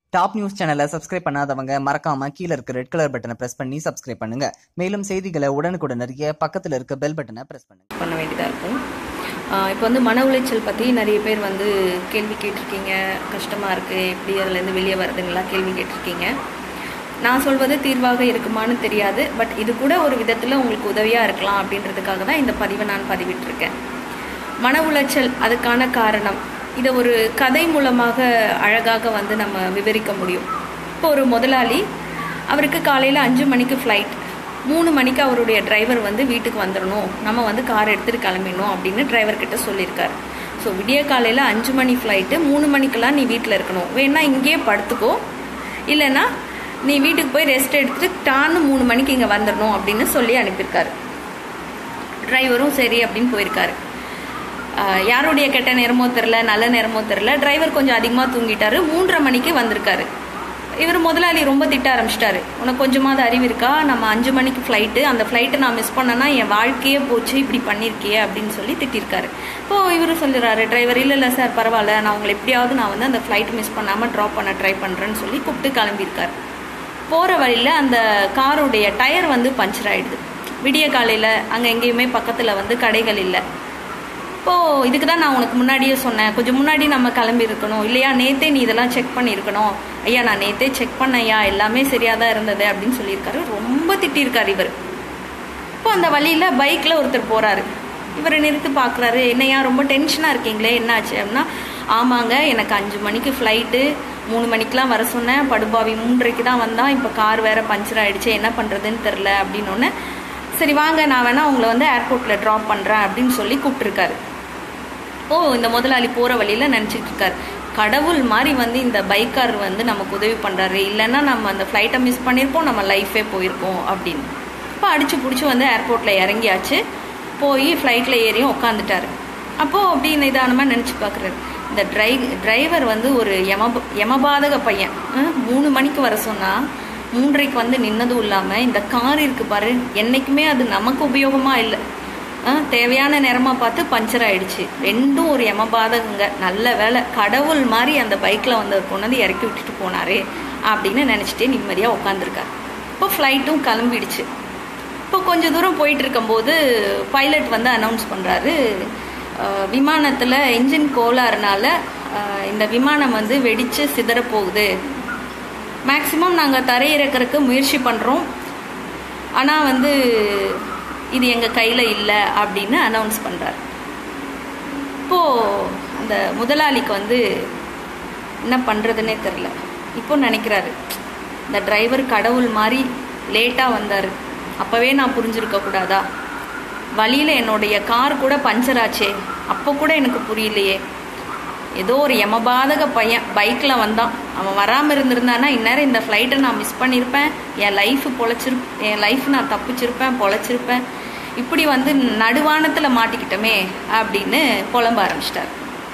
top news சேனலை subscribe பண்ணாதவங்க மறக்காம கீழ இருக்க ரெட் கலர் பட்டனை பிரஸ் பண்ணி சப்ஸ்கிரைப் பண்ணுங்க மேலும் செய்திகளை உடனுக்குடன் அறிய பக்கத்துல இருக்க பெல் பட்டனை பிரஸ் பண்ணுங்க பண்ண வேண்டியதாக இருக்கும் ஆஹ் இப்போ வந்து மன உளைச்சல் பற்றி நிறைய பேர் வந்து கேள்வி கேட்டிருக்கீங்க கஷ்டமாக இருக்குது எப்படி அதுலேருந்து வெளியே வருதுங்களாம் கேள்வி கேட்டிருக்கீங்க நான் சொல்வது தீர்வாக இருக்குமான்னு தெரியாது பட் இது கூட ஒரு விதத்தில் உங்களுக்கு உதவியாக இருக்கலாம் அப்படின்றதுக்காக தான் இந்த பதிவை நான் பதிவிட்டிருக்கேன் மன உளைச்சல் அதுக்கான காரணம் இதை ஒரு கதை மூலமாக அழகாக வந்து நம்ம விவரிக்க முடியும் இப்போ ஒரு முதலாளி அவருக்கு காலையில் அஞ்சு மணிக்கு ஃப்ளைட் மூணு மணிக்கு அவருடைய டிரைவர் வந்து வீட்டுக்கு வந்துடணும் நம்ம வந்து கார் எடுத்துகிட்டு கிளம்பிடணும் அப்படின்னு டிரைவர் கிட்ட சொல்லியிருக்காரு ஸோ விடிய காலையில் அஞ்சு மணி ஃப்ளைட்டு மூணு மணிக்கெல்லாம் நீ வீட்டில் இருக்கணும் வேணா இங்கேயே படுத்துக்கோ இல்லைன்னா நீ வீட்டுக்கு போய் ரெஸ்ட் எடுத்துட்டு டான்னு மூணு மணிக்கு இங்கே வந்துடணும் அப்படின்னு சொல்லி அனுப்பியிருக்காரு டிரைவரும் சரி அப்படின்னு போயிருக்காரு ஆஹ் யாருடைய கெட்ட நேரமோ தெரில நல்ல நேரமோ தெரில டிரைவர் கொஞ்சம் அதிகமாக தூங்கிட்டாரு மூன்றரை மணிக்கு வந்திருக்காரு இவர் முதலாளி ரொம்ப திட்ட ஆரம்பிச்சிட்டாரு உனக்கு கொஞ்சமாவது அறிவு இருக்கா நம்ம அஞ்சு மணிக்கு ஃப்ளைட்டு அந்த ஃப்ளைட்டை நான் மிஸ் பண்ணேன்னா என் வாழ்க்கையே போச்சு இப்படி பண்ணியிருக்கியே அப்படின்னு சொல்லி திட்டிருக்காரு இப்போ இவர் சொல்லுறாரு டிரைவர் இல்லை இல்லை சார் பரவாயில்ல நான் உங்களை எப்படியாவது நான் வந்து அந்த ஃப்ளைட் மிஸ் பண்ணாமல் ட்ராப் பண்ண ட்ரை பண்ணுறேன்னு சொல்லி கூப்பிட்டு கிளம்பியிருக்காரு போகிற வழியில் அந்த காருடைய டயர் வந்து பஞ்சர் ஆயிடுது விடிய காலையில் அங்கே எங்கேயுமே பக்கத்தில் வந்து கடைகள் இல்லை இப்போது இதுக்கு தான் நான் உனக்கு முன்னாடியே சொன்னேன் கொஞ்சம் முன்னாடி நம்ம கிளம்பி இருக்கணும் இல்லையா நேத்தே நீ இதெல்லாம் செக் பண்ணியிருக்கணும் ஐயா நான் நேத்தே செக் பண்ணையா எல்லாமே சரியாக தான் இருந்தது அப்படின்னு சொல்லியிருக்காரு ரொம்ப திட்டியிருக்காரு இவர் இப்போ அந்த வழியில் பைக்கில் ஒருத்தர் போகிறாரு இவர் நிறுத்தி பார்க்குறாரு என்னையா ரொம்ப டென்ஷனாக இருக்கீங்களே என்னாச்சு அப்படின்னா ஆமாங்க எனக்கு அஞ்சு மணிக்கு ஃப்ளைட்டு மூணு மணிக்கெலாம் வர சொன்னேன் படுபாவி மூன்றரைக்கு தான் வந்தான் இப்போ கார் வேற பஞ்சர் ஆயிடுச்சு என்ன பண்ணுறதுன்னு தெரில அப்படின்னு சரி வாங்க நான் வேணா உங்களை வந்து ஏர்போர்ட்டில் ட்ராப் பண்ணுறேன் அப்படின்னு சொல்லி கூப்பிட்டுருக்காரு ஓ இந்த முதலாளி போகிற வழியில் நினச்சிட்டு இருக்காரு கடவுள் மாதிரி வந்து இந்த பைக்கார் வந்து நமக்கு உதவி பண்ணுறாரு இல்லைன்னா நம்ம அந்த ஃப்ளைட்டை மிஸ் பண்ணியிருப்போம் நம்ம லைஃபே போயிருக்கோம் அப்படின்னு இப்போ அடிச்சு பிடிச்சி வந்து ஏர்போர்ட்டில் இறங்கியாச்சு போய் ஃப்ளைட்டில் ஏறியும் உட்காந்துட்டாரு அப்போது அப்படி நிதானமாக நினச்சி பார்க்குறாரு இந்த டிரை டிரைவர் வந்து ஒரு யம யமபாதக பையன் ஹம், மூணு மணிக்கு வர சொன்னால் மூன்றைக்கு வந்து நின்னதும் இல்லாமல் இந்த கார் இருக்கு பாரு என்றைக்குமே அது நமக்கு உபயோகமாக இல்லை ஆ, தேவையான நேரமாக பார்த்து பஞ்சர் ஆயிடுச்சு ரெண்டும் ஒரு யமபாதகங்க நல்ல வேலை கடவுள் மாதிரி அந்த பைக்கில் வந்து அவர் கொண்டு வந்து இறக்கி விட்டுட்டு போனாரே அப்படின்னு நினச்சிட்டே நிம்மதியாக உட்காந்துருக்காரு இப்போ ஃப்ளைட்டும் கிளம்பிடுச்சு இப்போ கொஞ்சம் தூரம் போயிட்டு இருக்கும்போது பைலட் வந்து அனௌன்ஸ் பண்ணுறாரு விமானத்தில் இன்ஜின் கோளாறுனால ஆ, இந்த விமானம் வந்து வெடித்து சிதறப்போகுது மேக்ஸிமம் நாங்கள் தரையிறக்கிறதுக்கு முயற்சி பண்ணுறோம் ஆனால் வந்து இது எங்கள் கையில் இல்லை அப்படின்னு அனௌன்ஸ் பண்ணுறார் இப்போது அந்த முதலாளிக்கு வந்து என்ன பண்ணுறதுனே தெரில இப்போ நினைக்கிறாரு இந்த டிரைவர் கடவுள் மாதிரி லேட்டாக வந்தார் அப்போவே நான் புரிஞ்சிருக்க கூடாதா வழியில் என்னுடைய கார் கூட பஞ்சர் ஆச்சே அப்போ கூட எனக்கு புரியலையே ஏதோ ஒரு யமபாதக பையன் பைக்கில் வந்தான் அவன் வராமல் இருந்திருந்தானா இந்நேரம் இந்த ஃப்ளைட்டை நான் மிஸ் பண்ணியிருப்பேன் என் லைஃப் பொழைச்சிரு என் லைஃப் நான் தப்பிச்சிருப்பேன் பொழைச்சிருப்பேன் இப்படி வந்து நடுவானத்தில் மாட்டிக்கிட்டோமே அப்படின்னு புலம்ப ஆரம்பிச்சிட்டார்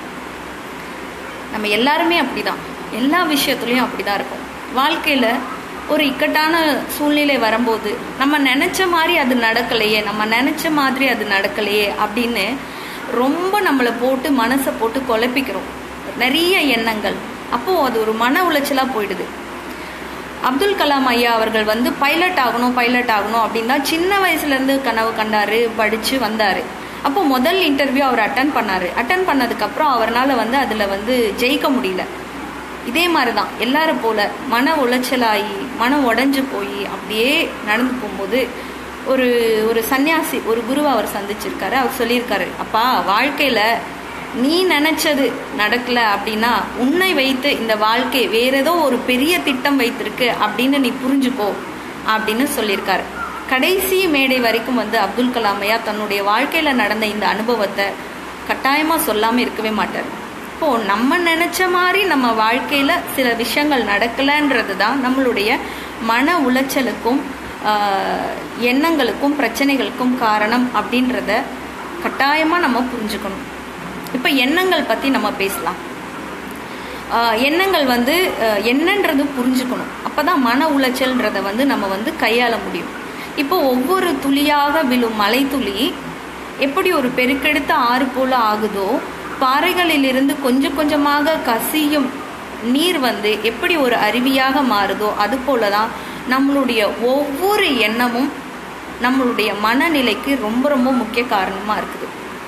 நம்ம எல்லாருமே அப்படிதான் எல்லா விஷயத்துலையும் அப்படிதான் இருக்கும் வாழ்க்கையில் ஒரு இக்கட்டான சூழ்நிலை வரும்போது நம்ம நினச்ச மாதிரி அது நடக்கலையே நம்ம நினச்ச மாதிரி அது நடக்கலையே அப்படின்னு ரொம்ப நம்மளை போட்டு மனசை போட்டு குழப்பிக்கிறோம் நிறைய எண்ணங்கள் அப்போது அது ஒரு மன உளைச்சலாக போயிடுது அப்துல் கலாம் ஐயா அவர்கள் வந்து பைலட் ஆகணும் பைலட் ஆகணும் அப்படின்னு தான் சின்ன வயசுலேருந்து கனவு கண்டாரு படித்து வந்தார் அப்போ முதல் இன்டர்வியூ அவர் அட்டன் பண்ணார் அட்டன் பண்ணதுக்கப்புறம் அவரால் வந்து அதில் வந்து ஜெயிக்க முடியல இதே மாதிரி தான் எல்லாரும் போல மன உளைச்சலாகி மனம் உடஞ்சு போய் அப்படியே நடந்து போகும்போது ஒரு ஒரு சன்னியாசி ஒரு குருவை அவர் சந்திச்சிருக்காரு அவர் சொல்லியிருக்காரு அப்பா வாழ்க்கையில் நீ நினைச்சது நடக்கல அப்படின்னா உன்னை வைத்து இந்த வாழ்க்கை வேற ஏதோ ஒரு பெரிய திட்டம் வைத்திருக்கு அப்படின்னு நீ புரிஞ்சுக்கோ அப்படின்னு சொல்லியிருக்காரு கடைசி மேடை வரைக்கும் வந்து அப்துல் கலாம் ஐயா தன்னுடைய வாழ்க்கையில் நடந்த இந்த அனுபவத்தை கட்டாயமாக சொல்லாமல் இருக்கவே மாட்டார் இப்போ நம்ம நினைச்ச மாதிரி நம்ம வாழ்க்கையில் சில விஷயங்கள் நடக்கலைன்றது தான் நம்மளுடைய மன உளைச்சலுக்கும் ஆஹ், எண்ணங்களுக்கும் பிரச்சனைகளுக்கும் காரணம் அப்படின்றத கட்டாயமாக நம்ம புரிஞ்சுக்கணும் இப்போ எண்ணங்கள் பற்றி நம்ம பேசலாம் ஆஹ் எண்ணங்கள் வந்து ஆஹ் என்னன்றது புரிஞ்சுக்கணும் அப்போ தான் மன உளைச்சல்ன்றதை வந்து நம்ம வந்து கையாள முடியும் இப்போ ஒவ்வொரு துளியாக விழும் மலை துளி எப்படி ஒரு பெருக்கெடுத்த ஆறு போல ஆகுதோ பாறைகளிலிருந்து கொஞ்சம் கொஞ்சமாக கசியும் நீர் வந்து எப்படி ஒரு அருவியாக மாறுதோ அது போல தான் நம்மளுடைய ஒவ்வொரு எண்ணமும் நம்மளுடைய மனநிலைக்கு ரொம்ப ரொம்ப முக்கிய காரணமாக இருக்குது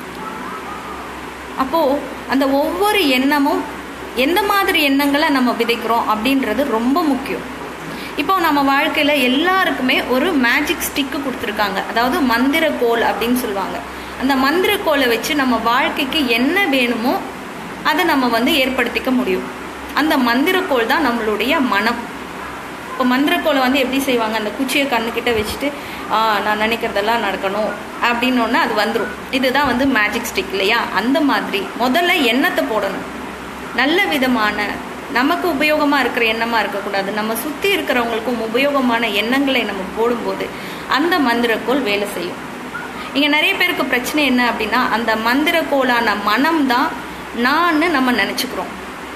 அப்போது அந்த ஒவ்வொரு எண்ணமும் எந்த மாதிரி எண்ணங்களை நம்ம விதைக்கிறோம் அப்படின்றது ரொம்ப முக்கியம் இப்போ நம்ம வாழ்க்கையில் எல்லாருக்குமே ஒரு மேஜிக் ஸ்டிக்கு கொடுத்துருக்காங்க அதாவது மந்திர கோல் அப்படின்னு சொல்லுவாங்க அந்த மந்திர கோலை வச்சு நம்ம வாழ்க்கைக்கு என்ன வேணுமோ அதை நம்ம வந்து ஏற்படுத்திக்க முடியும் அந்த மந்திரக்கோள் தான் நம்மளுடைய மனம் இப்போ மந்திரக்கோலை வந்து எப்படி செய்வாங்க அந்த குச்சியை கண்ணுக்கிட்ட வச்சுட்டு "ஆ, நான் நினைக்கிறதெல்லாம் நடக்கணும் அப்படின்னோடனே அது வந்துடும் இதுதான் வந்து மேஜிக் ஸ்டிக் இல்லையா அந்த மாதிரி முதல்ல எண்ணத்தை போடணும் நல்ல விதமான நமக்கு உபயோகமாக இருக்கிற எண்ணமாக இருக்கக்கூடாது நம்ம சுற்றி இருக்கிறவங்களுக்கும் உபயோகமான எண்ணங்களை நம்ம போடும்போது அந்த மந்திரக்கோள் வேலை செய்யும் இங்கே நிறைய பேருக்கு பிரச்சனை என்ன அப்படின்னா அந்த மந்திரக்கோளான மனம் தான் நான் நம்ம நினச்சிக்கிறோம்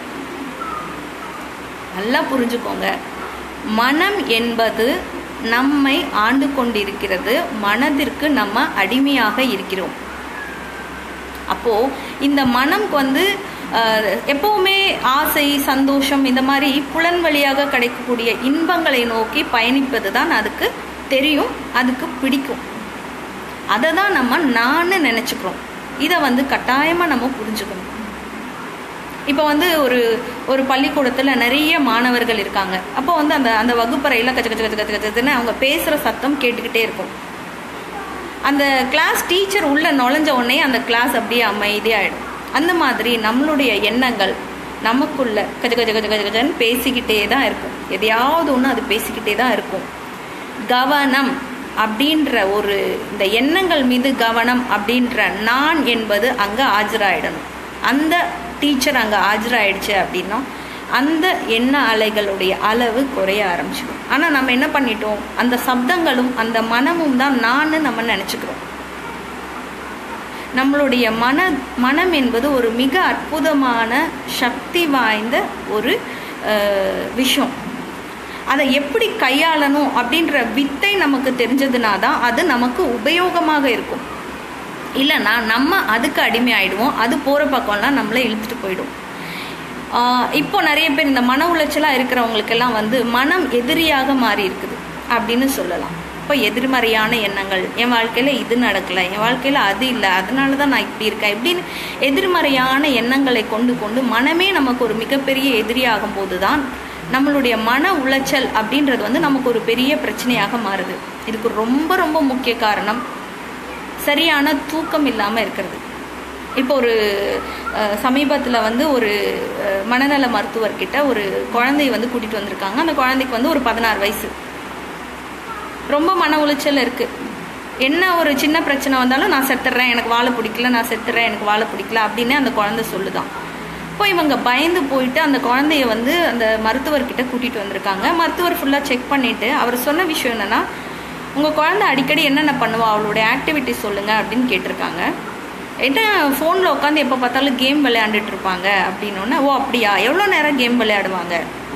நல்லா புரிஞ்சுக்கோங்க மனம் என்பது நம்மை ஆண்டு கொண்டிருக்கிறது மனதிற்கு நம்ம அடிமையாக இருக்கிறோம் அப்போ இந்த மனம்க்கு வந்து அஹ், எப்பவுமே ஆசை சந்தோஷம் இந்த மாதிரி புலன் வழியாக கிடைக்கக்கூடிய இன்பங்களை நோக்கி பயணிப்பது தான் அதுக்கு தெரியும் அதுக்கு பிடிக்கும் அதை தான் நம்ம நான் நினச்சிக்கிறோம் இதை வந்து கட்டாயமாக நம்ம புரிஞ்சுக்கணும் இப்போ வந்து ஒரு ஒரு பள்ளிக்கூடத்தில் நிறைய மாணவர்கள் இருக்காங்க அப்போ வந்து அந்த அந்த வகுப்பறையில் கச்ச கச்ச கச்ச கச்ச கச்சன்னு அவங்க பேசுகிற சத்தம் கேட்டுக்கிட்டே இருக்கும் அந்த கிளாஸ் டீச்சர் உள்ள நுழைஞ்ச உடனே அந்த கிளாஸ் அப்படியே அமைதியாயிடும் அந்த மாதிரி நம்மளுடைய எண்ணங்கள் நமக்குள்ள கஜ கஜ கஜ கஜ கஜன்னு பேசிக்கிட்டே தான் இருக்கும் எதையாவது ஒன்று அது பேசிக்கிட்டே தான் இருக்கும் கவனம் அப்படின்ற ஒரு இந்த எண்ணங்கள் மீது கவனம் அப்படின்ற நான் என்பது அங்கே ஆஜராயிடணும் அந்த டீச்சர் அங்கே ஆஜராயிடுச்சு அப்படின்னா அந்த எண்ண அலைகளுடைய அளவு குறைய ஆரம்பிச்சிடும் ஆனால் நம்ம என்ன பண்ணிட்டோம் அந்த சப்தங்களும் அந்த மனமும் தான் நான் நம்ம நினச்சிக்கிறோம் நம்மளுடைய மன மனம் என்பது ஒரு மிக அற்புதமான சக்தி வாய்ந்த ஒரு அஹ், விஷயம் அதை எப்படி கையாளணும் அப்படின்ற வித்தை நமக்கு தெரிஞ்சதுனா தான் அது நமக்கு உபயோகமாக இருக்கும் இல்லைன்னா நம்ம அதுக்கு அடிமை ஆயிடுவோம் அது போகிற பக்கம்லாம் நம்மளை இழுத்துட்டு போயிடும் ஆஹ் இப்போ நிறைய பேர் இந்த மன உளைச்சலாக இருக்கிறவங்களுக்கெல்லாம் வந்து மனம் எதிரியாக மாறி இருக்குது அப்படின்னு சொல்லலாம் இப்போ எதிர்மறையான எண்ணங்கள் என் வாழ்க்கையில் இது நடக்கலை என் வாழ்க்கையில் அது இல்லை அதனால தான் நான் இப்படி இருக்கேன் இப்படின்னு எதிர்மறையான எண்ணங்களை கொண்டு கொண்டு மனமே நமக்கு ஒரு மிகப்பெரிய எதிரியாகும் போது தான் நம்மளுடைய மன உளைச்சல் அப்படின்றது வந்து நமக்கு ஒரு பெரிய பிரச்சனையாக மாறுது இதுக்கு ரொம்ப ரொம்ப முக்கிய காரணம் சரியான தூக்கம் இல்லாமல் இருக்கிறது இப்போ ஒரு சமீபத்தில் வந்து ஒரு அஹ், மனநல மருத்துவர்கிட்ட ஒரு குழந்தைய வந்து கூட்டிகிட்டு வந்திருக்காங்க அந்த குழந்தைக்கு வந்து ஒரு பதினாறு வயசு ரொம்ப மன உளைச்சல் இருக்குது என்ன ஒரு சின்ன பிரச்சனை வந்தாலும் நான் செத்துறேன் எனக்கு வாழை பிடிக்கல நான் செத்துறேன் எனக்கு வாழை பிடிக்கல அப்படின்னு அந்த குழந்தை சொல்லுதான் இப்போ இவங்க பயந்து போயிட்டு அந்த குழந்தைய வந்து அந்த மருத்துவர்கிட்ட கூட்டிகிட்டு வந்திருக்காங்க மருத்துவர் ஃபுல்லாக செக் பண்ணிவிட்டு அவர் சொன்ன விஷயம் என்னென்னா உங்கள் குழந்தை அடிக்கடி என்னென்ன பண்ணுவா அவளுடைய ஆக்டிவிட்டி சொல்லுங்கள் அப்படின்னு கேட்டிருக்காங்க என்ன ஃபோனில் உட்காந்து எப்போ பார்த்தாலும் கேம் விளையாண்டுட்டு இருப்பாங்க அப்படின்னோடனே ஓ அப்படியா எவ்வளோ நேரம் கேம் விளையாடுவாங்க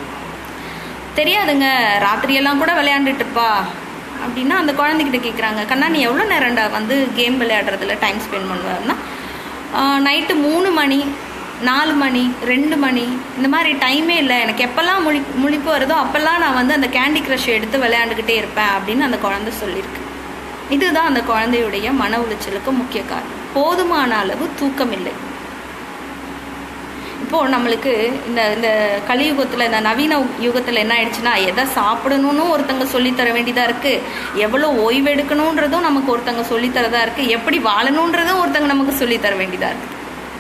தெரியாதுங்க ராத்திரியெல்லாம் கூட விளையாண்டுட்டு இருப்பா அப்படின்னா அந்த குழந்தைகிட்ட கேட்குறாங்க கண்ணா நீ எவ்வளோ நேரம்டா வந்து கேம் விளையாடுறதுல டைம் ஸ்பெண்ட் பண்ணுவேன்னா நைட்டு மூணு மணி நாலு மணி ரெண்டு மணி இந்த மாதிரி டைமே இல்லை எனக்கு எப்போல்லாம் முழி முழிப்பு வருதோ அப்போல்லாம் நான் வந்து அந்த கேண்டி க்ரஷ் எடுத்து விளையாண்டுக்கிட்டே இருப்பேன் அப்படின்னு அந்த குழந்தை சொல்லியிருக்கு இதுதான் அந்த குழந்தையுடைய மன உளைச்சலுக்கு முக்கிய காரணம் போதுமான அளவு தூக்கம் இல்லை இப்போது நம்மளுக்கு இந்த இந்த கலியுகத்தில் இந்த நவீன யுகத்தில் என்ன ஆயிடுச்சுன்னா எதை சாப்பிடணும்னு ஒருத்தங்க சொல்லித்தர வேண்டியதாக இருக்குது எவ்வளோ ஓய்வு எடுக்கணுன்றதும் நமக்கு ஒருத்தங்க சொல்லித்தரதா இருக்குது எப்படி வாழணுன்றதும் ஒருத்தங்க நமக்கு சொல்லித்தர வேண்டியதாக இருக்குது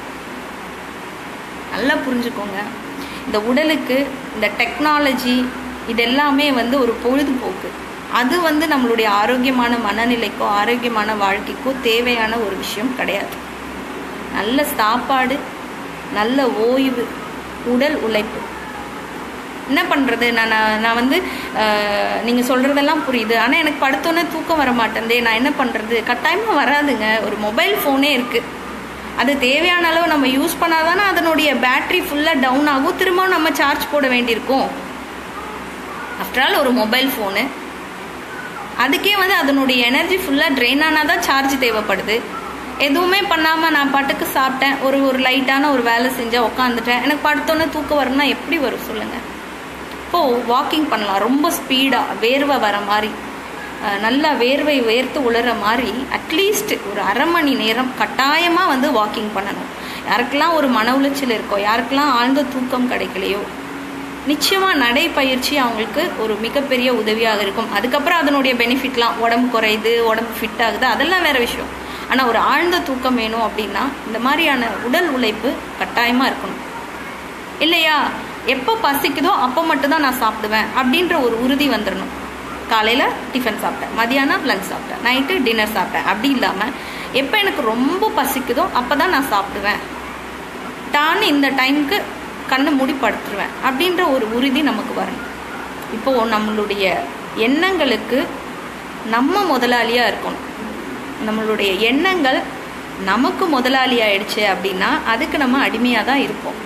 நல்லா புரிஞ்சுக்கோங்க இந்த உடலுக்கு இந்த டெக்னாலஜி இது எல்லாமே வந்து ஒரு பொழுதுபோக்கு அது வந்து நம்மளுடைய ஆரோக்கியமான மனநிலைக்கோ ஆரோக்கியமான வாழ்க்கைக்கோ தேவையான ஒரு விஷயம் கிடையாது நல்ல சாப்பாடு நல்ல ஓய்வு உடல் உழைப்பு என்ன பண்ணுறது நான் நான் நான் வந்து நீங்கள் சொல்கிறதெல்லாம் புரியுது ஆனால் எனக்கு படுத்தோன்னே தூக்கம் வர மாட்டேந்தே நான் என்ன பண்ணுறது கட்டாயமாக வராதுங்க ஒரு மொபைல் ஃபோனே இருக்குது அது தேவையான அளவு நம்ம யூஸ் பண்ணாதானே அதனுடைய பேட்ரி ஃபுல்லாக டவுன் ஆகும் திரும்பவும் நம்ம சார்ஜ் போட வேண்டியிருக்கும் ஆஃப்டர் ஆல் ஒரு மொபைல் ஃபோனு அதுக்கே வந்து அதனுடைய எனர்ஜி ஃபுல்லாக ட்ரெயின் ஆனால் தான் சார்ஜ் தேவைப்படுது எதுவுமே பண்ணாமல் நான் பாட்டுக்கு சாப்பிட்டேன் ஒரு ஒரு லைட்டான ஒரு வேலை செஞ்சேன் உட்காந்துட்டேன் எனக்கு படுத்தோன்னே தூக்கம் வரும்னா எப்படி வரும் சொல்லுங்கள் இப்போது வாக்கிங் பண்ணலாம் ரொம்ப ஸ்பீடாக வேர்வை வர மாதிரி அஹ், நல்லா வேர்வை வேர்த்து உலர மாதிரி அட்லீஸ்ட் ஒரு அரை மணி நேரம் கட்டாயமாக வந்து வாக்கிங் பண்ணணும் யாருக்கெல்லாம் ஒரு மன உளைச்சல் இருக்கோ யாருக்கெல்லாம் ஆழ்ந்த தூக்கம் கிடைக்கலையோ நிச்சயமாக நடைப்பயிற்சி அவங்களுக்கு ஒரு மிகப்பெரிய உதவியாக இருக்கும் அதுக்கப்புறம் அதனுடைய பெனிஃபிட்லாம் உடம்பு குறையுது உடம்பு ஃபிட் ஆகுது அதெல்லாம் வேற விஷயம் ஆனால் ஒரு ஆழ்ந்த தூக்கம் வேணும் அப்படின்னா இந்த மாதிரியான உடல் உழைப்பு கட்டாயமாக இருக்கணும் இல்லையா எப்போ பசிக்குதோ அப்போ மட்டும்தான் நான் சாப்பிடுவேன் அப்படின்ற ஒரு உறுதி வந்துடணும் காலையில் டிஃபன் சாப்பிட்டேன் மதியானம் லஞ்ச் சாப்பிட்டேன் நைட்டு டின்னர் சாப்பிட்டேன் அப்படி இல்லாமல் எப்போ எனக்கு ரொம்ப பசிக்குதோ அப்போ தான் நான் சாப்பிடுவேன் டான்னு இந்த டைமுக்கு கண்ணை மூடி படுத்துருவேன் அப்படின்ற ஒரு உறுதி நமக்கு வரணும் இப்போது நம்மளுடைய எண்ணங்களுக்கு நம்ம முதலாளியாக இருக்கணும் நம்மளுடைய எண்ணங்கள் நமக்கு முதலாளி ஆயிடுச்சு அப்படின்னா அதுக்கு நம்ம அடிமையாக தான் இருப்போம்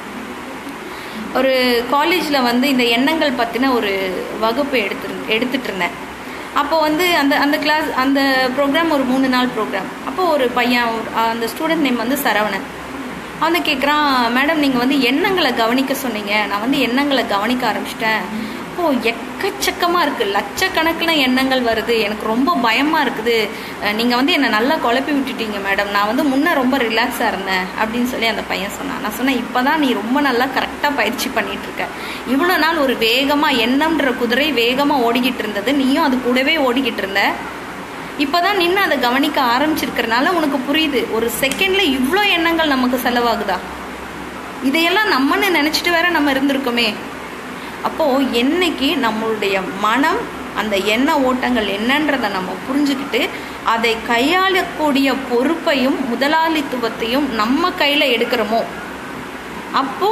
ஒரு காலேஜில் வந்து இந்த எண்ணங்கள் பற்றின ஒரு வகுப்பு எடுத்து எடுத்துட்டு இருந்தேன் அப்போ வந்து அந்த அந்த கிளாஸ் அந்த ப்ரோக்ராம் ஒரு மூணு நாள் ப்ரோக்ராம் அப்போ ஒரு பையன் ஒரு- அந்த ஸ்டூடெண்ட் நேம் வந்து சரவணன் அவன் கேட்குறான் மேடம் நீங்கள் வந்து எண்ணங்களை கவனிக்க சொன்னீங்க நான் வந்து எண்ணங்களை கவனிக்க ஆரம்பிச்சிட்டேன் ஓ எக்கச்சக்கமாக இருக்குது லட்சக்கணக்கில் எண்ணங்கள் வருது எனக்கு ரொம்ப பயமாக இருக்குது நீங்கள் வந்து என்னை நல்லா குழப்பி விட்டுட்டீங்க மேடம் நான் வந்து முன்னே ரொம்ப ரிலாக்ஸாக இருந்தேன் அப்படின்னு சொல்லி அந்த பையன் சொன்னான் நான் சொன்னேன் இப்போ தான் நீ ரொம்ப நல்லா கரெக்டாக பயிற்சி பண்ணிட்டு இருக்க இவ்வளோ நாள் ஒரு வேகமாக எண்ணம்ன்ற குதிரை வேகமாக ஓடிக்கிட்டு இருந்தது நீயும் அது கூடவே ஓடிக்கிட்டு இருந்த இப்போதான் நின்று அதை கவனிக்க ஆரம்பிச்சிருக்கிறனால உனக்கு புரியுது ஒரு செகண்ட்ல இவ்வளோ எண்ணங்கள் நமக்கு செலவாகுதா இதையெல்லாம் நம்மன்னு நினச்சிட்டு வேற நம்ம இருந்திருக்கோமே அப்போ என்னைக்கு நம்மளுடைய மனம் அந்த எண்ண ஓட்டங்கள் என்னன்றதை நம்ம புரிஞ்சுக்கிட்டு அதை கையாளக்கூடிய பொறுப்பையும் முதலாளித்துவத்தையும் நம்ம கையில் எடுக்கிறோமோ அப்போ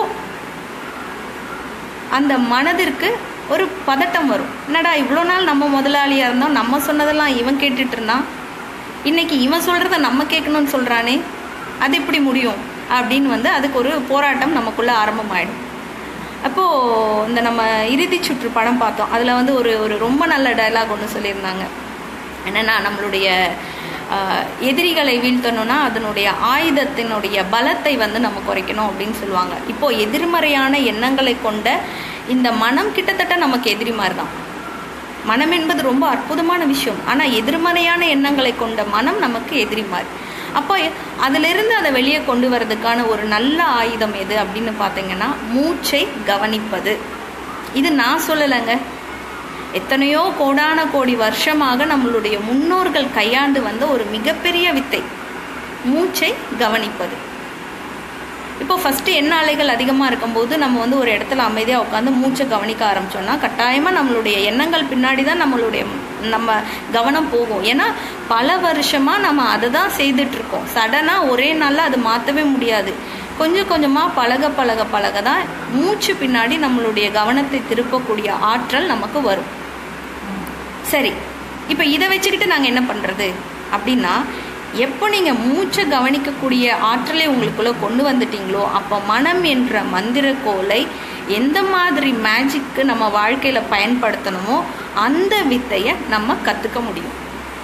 அந்த மனதிற்கு ஒரு பதட்டம் வரும் என்னடா இவ்வளோ நாள் நம்ம முதலாளியாக இருந்தோம் நம்ம சொன்னதெல்லாம் இவன் கேட்டுட்டு இருந்தான் இன்னைக்கு இவன் சொல்கிறத நம்ம கேட்கணும்னு சொல்கிறானே அது எப்படி முடியும் அப்படின்னு வந்து அதுக்கு ஒரு போராட்டம் நமக்குள்ளே ஆரம்பமாயிடும் அப்போது இந்த நம்ம இறுதி சுற்று படம் பார்த்தோம் அதில் வந்து ஒரு ஒரு ரொம்ப நல்ல டயலாக் ஒன்று சொல்லியிருந்தாங்க என்னென்னா நம்மளுடைய ஆஹ், எதிரிகளை வீழ்த்தணும்னா அதனுடைய ஆயுதத்தினுடைய பலத்தை வந்து நம்ம குறைக்கணும் அப்படின்னு சொல்லுவாங்க இப்போ எதிர்மறையான எண்ணங்களை கொண்ட இந்த மனம் கிட்டத்தட்ட நமக்கு எதிரி மாதிரி தான் மனம் என்பது ரொம்ப அற்புதமான விஷயம் ஆனால் எதிர்மறையான எண்ணங்களை கொண்ட மனம் நமக்கு எதிரி மாதிரி அப்போ அதிலிருந்து அதை வெளியே கொண்டு வரதுக்கான ஒரு நல்ல ஆயுதம் எது அப்படின்னு பார்த்தீங்கன்னா மூச்சை கவனிப்பது இது நான் சொல்லலைங்க எத்தனையோ கோடான கோடி வருஷமாக நம்மளுடைய முன்னோர்கள் கையாண்டு வந்த ஒரு மிகப்பெரிய வித்தை மூச்சை கவனிப்பது இப்போ ஃபஸ்ட்டு எண்ண அலைகள் அதிகமாக இருக்கும்போது நம்ம வந்து ஒரு இடத்துல அமைதியாக உட்காந்து மூச்சை கவனிக்க ஆரம்பிச்சோம்னா கட்டாயமாக நம்மளுடைய எண்ணங்கள் பின்னாடி தான் நம்மளுடைய நம்ம கவனம் போகும் ஏன்னா பல வருஷமாக நம்ம அதை தான் செய்துட்ருக்கோம் சடனாக ஒரே நாளில் அது மாற்றவே முடியாது கொஞ்சம் கொஞ்சமாக பழக பழக பழக தான் மூச்சு பின்னாடி நம்மளுடைய கவனத்தை திருப்பக்கூடிய ஆற்றல் நமக்கு வரும் சரி இப்போ இதை வச்சுக்கிட்டு நாங்கள் என்ன பண்ணுறது அப்படின்னா எப்போ நீங்கள் மூச்சை கவனிக்கக்கூடிய ஆற்றலை உங்களுக்குள்ளே கொண்டு வந்துட்டீங்களோ அப்போ மனம் என்ற மந்திர கோலை எந்த மாதிரி மேஜிக்கு நம்ம வாழ்க்கையில் பயன்படுத்தணுமோ அந்த வித்தையை நம்ம கற்றுக்க முடியும்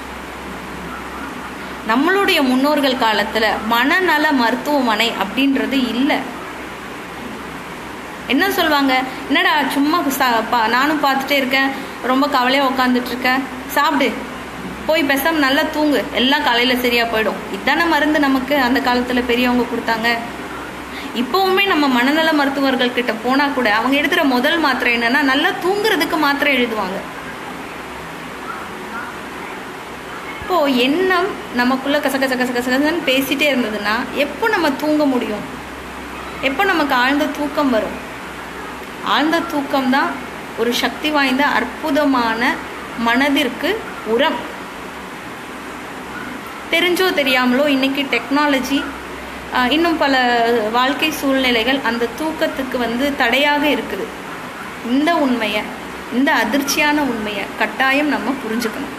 நம்மளுடைய முன்னோர்கள் காலத்தில் மனநல மருத்துவமனை அப்படின்றது இல்லை என்ன சொல்லுவாங்க என்னடா சும்மா சா- பா- நானும் பார்த்துட்டே இருக்கேன் ரொம்ப கவலையாக உட்காந்துட்டு இருக்கேன் சாப்பிடு போய் பேசாம நல்லா தூங்கு எல்லாம் காலையில் சரியாக போயிடும் இதான மருந்து நமக்கு அந்த காலத்தில் பெரியவங்க கொடுத்தாங்க இப்போவுமே நம்ம மனநல மருத்துவர்கள் கிட்ட போனால் கூட அவங்க எடுக்கிற முதல் மாத்திரை என்னன்னா நல்லா தூங்குறதுக்கு மாத்திரை எழுதுவாங்க இப்போ எண்ணம் நமக்குள்ள கச கச கச கசன்னு பேசிட்டே இருந்ததுன்னா எப்போ நம்ம தூங்க முடியும் எப்போ நமக்கு ஆழ்ந்த தூக்கம் வரும் ஆழ்ந்த தூக்கம் தான் ஒரு சக்தி வாய்ந்த அற்புதமான மனதிற்கு உரம் தெரிஞ்சோ தெரியாமலோ இன்னைக்கு டெக்னாலஜி இன்னும் பல வாழ்க்கை சூழ்நிலைகள் அந்த தூக்கத்துக்கு வந்து தடையாக இருக்குது இந்த உண்மையை இந்த அதிர்ச்சியான உண்மையை கட்டாயம் நம்ம புரிஞ்சுக்கணும்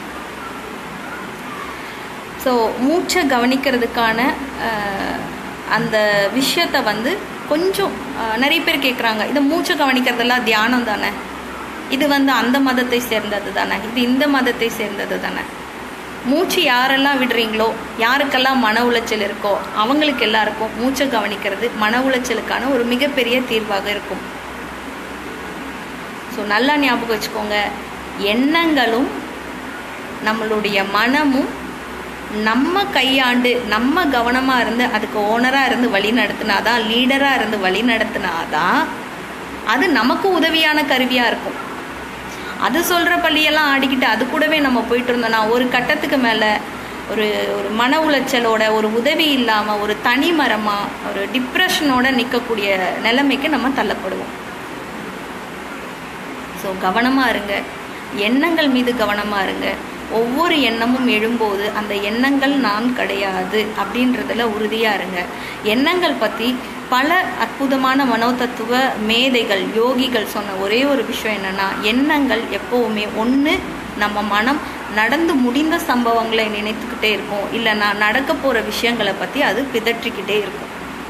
ஸோ மூச்சை கவனிக்கிறதுக்கான அஹ், அந்த விஷயத்தை வந்து கொஞ்சம் அஹ், நிறைய பேர் கேட்குறாங்க இந்த மூச்சை கவனிக்கிறதெல்லாம் தியானம் தானே இது வந்து அந்த மதத்தை சேர்ந்தது தானே இது இந்த மதத்தை சேர்ந்தது தானே மூச்சு யாரெல்லாம் விடுறீங்களோ யாருக்கெல்லாம் மன உளைச்சல் இருக்கோ அவங்களுக்கு எல்லாருக்கும் மூச்சை கவனிக்கிறது மன உளைச்சலுக்கான ஒரு மிகப்பெரிய தீர்வாக இருக்கும் ஸோ நல்லா ஞாபகம் வச்சுக்கோங்க எண்ணங்களும் நம்மளுடைய மனமும் நம்ம கையாண்டு நம்ம கவனமாக இருந்து அதுக்கு ஓனராக இருந்து வழி நடத்தினாதான் லீடராக இருந்து வழி நடத்தினாதான் அது நமக்கு உதவியான கருவியாக இருக்கும் அது சொல்கிற பள்ளியெல்லாம் ஆடிக்கிட்டு அது கூடவே நம்ம போயிட்டு இருந்தோம்னா ஒரு கட்டத்துக்கு மேலே ஒரு ஒரு மன உளைச்சலோட ஒரு உதவி இல்லாமல் ஒரு தனி மரமாக ஒரு டிப்ரெஷனோட நிற்கக்கூடிய நிலைமைக்கு நம்ம தள்ளப்படுவோம் ஸோ கவனமாக இருங்க எண்ணங்கள் மீது கவனமாக இருங்க ஒவ்வொரு எண்ணமும் எழும்போது அந்த எண்ணங்கள் நான் கிடையாது அப்படின்றதுல உறுதியாக இருங்க எண்ணங்கள் பற்றி பல அற்புதமான மனோதத்துவ மேதைகள் யோகிகள் சொன்ன ஒரே ஒரு விஷயம் என்னன்னா எண்ணங்கள் எப்போவுமே ஒன்று நம்ம மனம் நடந்து முடிந்த சம்பவங்களை நினைத்துக்கிட்டே இருக்கும் இல்லைன்னா நடக்க போகிற விஷயங்களை பற்றி அது பிதற்றிக்கிட்டே இருக்கும்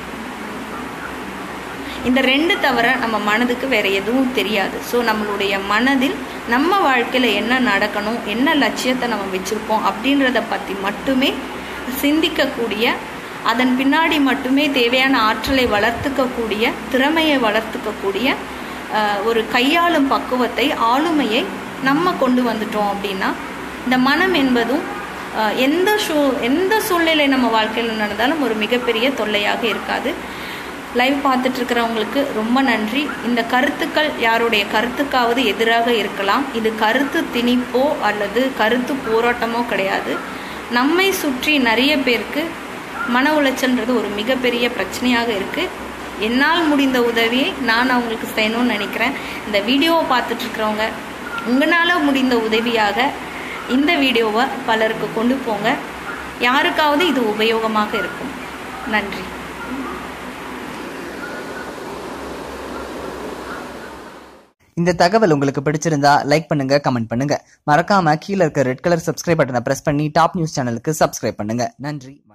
இந்த ரெண்டு தவிர நம்ம மனதுக்கு வேற எதுவும் தெரியாது ஸோ நம்மளுடைய மனதில் நம்ம வாழ்க்கையில் என்ன நடக்கணும் என்ன லட்சியத்தை நம்ம வச்சுருக்கோம் அப்படின்றத பற்றி மட்டுமே சிந்திக்கக்கூடிய அதன் பின்னாடி மட்டுமே தேவையான ஆற்றலை வளர்த்துக்கக்கூடிய திறமையை வளர்த்துக்கக்கூடிய ஒரு கையாளும் பக்குவத்தை ஆளுமையை நம்ம கொண்டு வந்துட்டோம் அப்படின்னா இந்த மனம் என்பதும் எந்த சூ எந்த சூழ்நிலை நம்ம வாழ்க்கையில் நடந்தாலும் ஒரு மிகப்பெரிய தொல்லையாக இருக்காது லைவ் பார்த்துட்டு இருக்கிறவங்களுக்கு ரொம்ப நன்றி இந்த கருத்துக்கள் யாருடைய கருத்துக்காவது எதிராக இருக்கலாம் இது கருத்து திணிப்போ அல்லது கருத்து போராட்டமோ கிடையாது நம்மை சுற்றி நிறைய பேருக்கு மன உளைச்சல்ன்றது ஒரு மிகப்பெரிய பிரச்சனையாக இருக்குது என்னால் முடிந்த உதவியை நான் அவங்களுக்கு செய்யணும்னு நினைக்கிறேன் இந்த வீடியோவை பார்த்துட்டு இருக்கிறவங்க உங்களால் முடிந்த உதவியாக இந்த வீடியோவை பலருக்கு கொண்டு போங்க யாருக்காவது இது உபயோகமாக இருக்கும் நன்றி இந்த தகவல் உங்களுக்கு பிடிச்சிருந்தா லைக் பண்ணுங்க கமெண்ட் பண்ணுங்க மறக்காம கீழே இருக்க ரெட் கலர் சப்ஸ்கிரைப் பட்டனை பிரஸ் பண்ணி டாப் நியூஸ் சேனலுக்கு சப்ஸ்கிரைப் பண்ணுங்க நன்றி